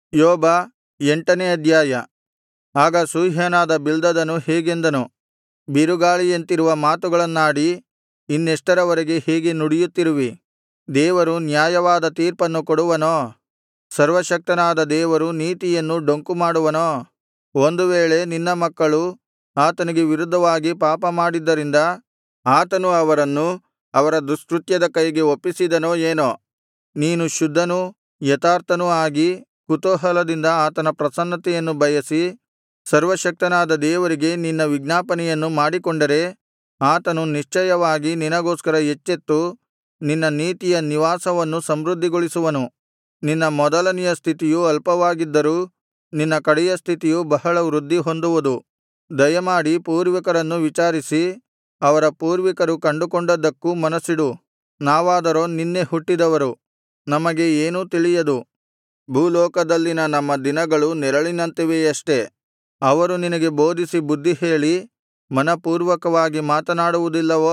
ಯೋಬ ಎಂಟನೇ ಅಧ್ಯಾಯ ಆಗ ಶೂಹ್ಯನಾದ ಬಿಲ್ದದನು ಹೀಗೆಂದನು ಬಿರುಗಾಳಿಯಂತಿರುವ ಮಾತುಗಳನ್ನಾಡಿ ಇನ್ನೆಷ್ಟರವರೆಗೆ ಹೀಗೆ ನುಡಿಯುತ್ತಿರುವಿ ದೇವರು ನ್ಯಾಯವಾದ ತೀರ್ಪನ್ನು ಕೊಡುವನೋ ಸರ್ವಶಕ್ತನಾದ ದೇವರು ನೀತಿಯನ್ನು ಡೊಂಕುಮಾಡುವನೋ ಒಂದು ವೇಳೆ ನಿನ್ನ ಮಕ್ಕಳು ಆತನಿಗೆ ವಿರುದ್ಧವಾಗಿ ಪಾಪಮಾಡಿದ್ದರಿಂದ ಆತನು ಅವರನ್ನು ಅವರ ದುಷ್ಕೃತ್ಯದ ಕೈಗೆ ಒಪ್ಪಿಸಿದನೋ ಏನೋ ನೀನು ಶುದ್ಧನೂ ಯಥಾರ್ಥನೂ ಆಗಿ ಕುತೂಹಲದಿಂದ ಆತನ ಪ್ರಸನ್ನತೆಯನ್ನು ಬಯಸಿ ಸರ್ವಶಕ್ತನಾದ ದೇವರಿಗೆ ನಿನ್ನ ವಿಜ್ಞಾಪನೆಯನ್ನು ಮಾಡಿಕೊಂಡರೆ ಆತನು ನಿಶ್ಚಯವಾಗಿ ನಿನಗೋಸ್ಕರ ಎಚ್ಚೆತ್ತು ನಿನ್ನ ನೀತಿಯ ನಿವಾಸವನ್ನು ಸಮೃದ್ಧಿಗೊಳಿಸುವನು ನಿನ್ನ ಮೊದಲನೆಯ ಸ್ಥಿತಿಯು ಅಲ್ಪವಾಗಿದ್ದರೂ ನಿನ್ನ ಕಡೆಯ ಸ್ಥಿತಿಯು ಬಹಳ ವೃದ್ಧಿಹೊಂದುವುದು ದಯಮಾಡಿ ಪೂರ್ವಿಕರನ್ನು ವಿಚಾರಿಸಿ ಅವರ ಪೂರ್ವಿಕರು ಕಂಡುಕೊಂಡದ್ದಕ್ಕೂ ಮನಸ್ಸಿಡು ನಾವಾದರೋ ನಿನ್ನೆ ಹುಟ್ಟಿದವರು ನಮಗೆ ಏನೂ ತಿಳಿಯದು ಭೂಲೋಕದಲ್ಲಿನ ನಮ್ಮ ದಿನಗಳು ನೆರಳಿನಂತಿವೆಯಷ್ಟೆ ಅವರು ನಿನಗೆ ಬೋಧಿಸಿ ಬುದ್ಧಿಹೇಳಿ ಮನಃಪೂರ್ವಕವಾಗಿ ಮಾತನಾಡುವುದಿಲ್ಲವೋ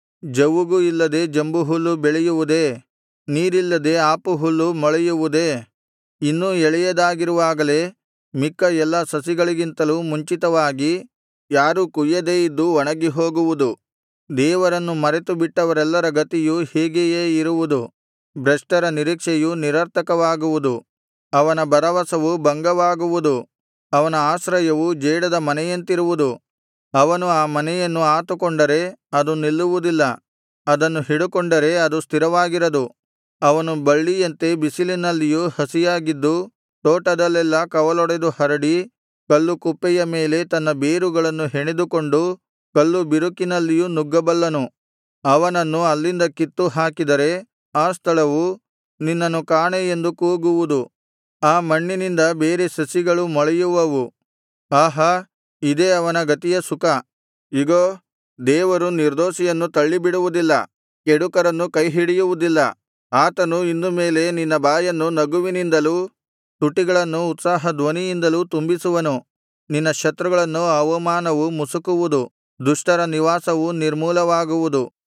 ಜವುಗು ಇಲ್ಲದೆ ಜಂಬುಹುಲ್ಲು ಬೆಳೆಯುವುದೇ ನೀರಿಲ್ಲದೆ ಆಪುಹುಲ್ಲು ಮೊಳೆಯುವುದೇ ಇನ್ನೂ ಎಳೆಯದಾಗಿರುವಾಗಲೇ ಮಿಕ್ಕ ಎಲ್ಲಾ ಸಸಿಗಳಿಗಿಂತಲೂ ಮುಂಚಿತವಾಗಿ ಯಾರೂ ಕೊಯ್ಯದೇ ಇದ್ದು ಒಣಗಿಹೋಗುವುದು ದೇವರನ್ನು ಮರೆತುಬಿಟ್ಟವರೆಲ್ಲರ ಗತಿಯು ಹೀಗೆಯೇ ಇರುವುದು ಭ್ರಷ್ಟರ ನಿರೀಕ್ಷೆಯು ನಿರರ್ಥಕವಾಗುವುದು ಅವನ ಭರವಸವು ಭಂಗವಾಗುವುದು ಅವನ ಆಶ್ರಯವು ಜೇಡದ ಮನೆಯಂತಿರುವುದು ಅವನು ಆ ಮನೆಯನ್ನು ಆತುಕೊಂಡರೆ ಅದು ನಿಲ್ಲುವುದಿಲ್ಲ ಅದನ್ನು ಹಿಡುಕೊಂಡರೆ ಅದು ಸ್ಥಿರವಾಗಿರದು ಅವನು ಬಳ್ಳಿಯಂತೆ ಬಿಸಿಲಿನಲ್ಲಿಯೂ ಹಸಿಯಾಗಿದ್ದು ತೋಟದಲ್ಲೆಲ್ಲಾ ಕವಲೊಡೆದು ಹರಡಿ ಕಲ್ಲು ಕುಪ್ಪೆಯ ಮೇಲೆ ತನ್ನ ಬೇರುಗಳನ್ನು ಹೆಣೆದುಕೊಂಡು ಕಲ್ಲು ಬಿರುಕಿನಲ್ಲಿಯೂ ನುಗ್ಗಬಲ್ಲನು ಅವನನ್ನು ಅಲ್ಲಿಂದ ಕಿತ್ತು ಹಾಕಿದರೆ ಆ ಸ್ಥಳವು ನಿನ್ನನ್ನು ಕಾಣೆ ಎಂದು ಕೂಗುವುದು ಆ ಮಣ್ಣಿನಿಂದ ಬೇರೆ ಸಸಿಗಳು ಮೊಳೆಯುವವು ಆಹಾ ಇದೇ ಅವನ ಗತಿಯ ಸುಖ ಇಗೋ ದೇವರು ನಿರ್ದೋಷಿಯನ್ನು ತಳ್ಳಿಬಿಡುವುದಿಲ್ಲ ಕೆಡುಕರನ್ನು ಕೈಹಿಡಿಯುವುದಿಲ್ಲ ಆತನು ಇನ್ನು ಮೇಲೆ ನಿನ್ನ ಬಾಯನ್ನು ನಗುವಿನಿಂದಲೂ ತುಟಿಗಳನ್ನು ಉತ್ಸಾಹಧ್ವನಿಯಿಂದಲೂ ತುಂಬಿಸುವನು ನಿನ್ನ ಶತ್ರುಗಳನ್ನು ಅವಮಾನವು ಮುಸುಕುವುದು ದುಷ್ಟರ ನಿವಾಸವು ನಿರ್ಮೂಲವಾಗುವುದು